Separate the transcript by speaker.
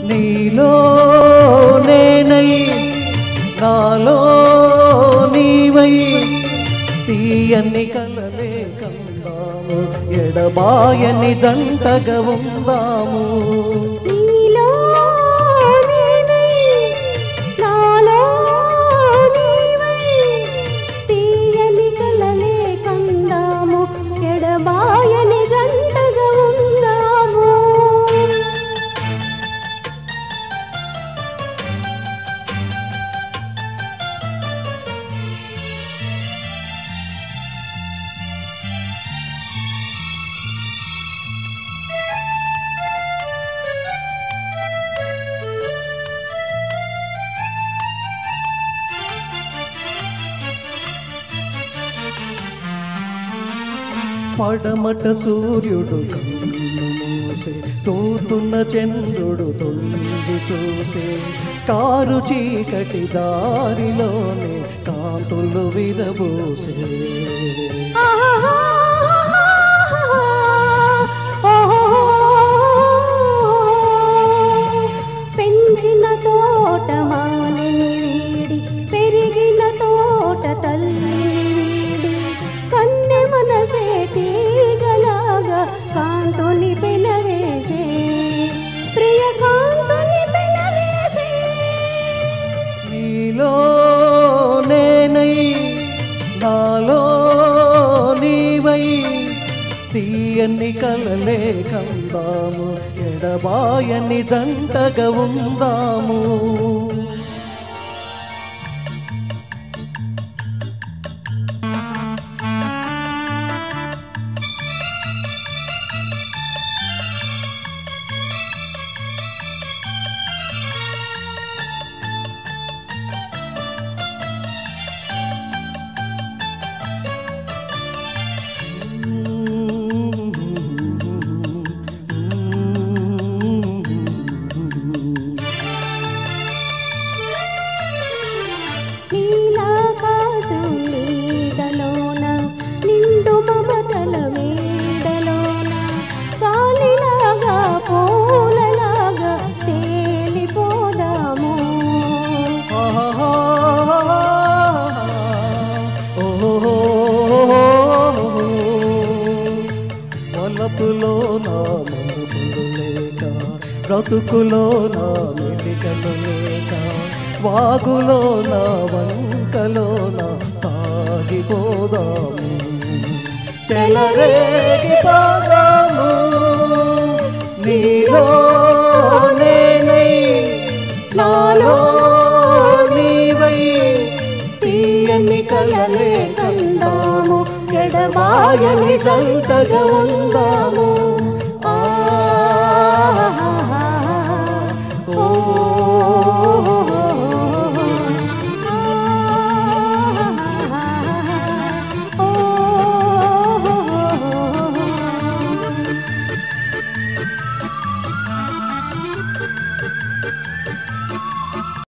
Speaker 1: నీలో నేనై నాలో నీవై తీయని కలలే కందాము ఎడబాయని జంటగా ఉందాము
Speaker 2: నీలో నేనై నాలో నీవై తీయని కలలే కందాము ఎడబాయని జంటగా ఉందాము
Speaker 1: పడమట సూర్యుడు కన్ను మూసే తూతున్న చంద్రుడు తొంగి చూసే కారు చీకటి దారిలోనే కాంతులు విరబూసే
Speaker 2: పెంచిన తోట మాలిని వీడి పెరిగిన తోట తల్లిని వీడి కన్నె మనసే తీగలాగా కాంతుని పెనవేసే ప్రియ కాంతుని పెనవేసే
Speaker 1: నీలో నేనై నాలో నీవై తీయని కలలే కందాము ఎడబాయని జంటగా ఉందాము
Speaker 2: నీలాకాశం నీడలోన నిండు మమతల మేడలోన గాలిలాగా పూలలాగా తేలిపోదాము
Speaker 1: వలపులో నా మనుపులు లేక బ్రతుకులో నా మెలికలు లేక వాగులో నా వంకలో నా సాగిపోదాము చెలరేగి పోదాము నీలో నేనై నాలో నీవై తీయని కలలే కందాము ఎడబాయని జంటగా ఉందాము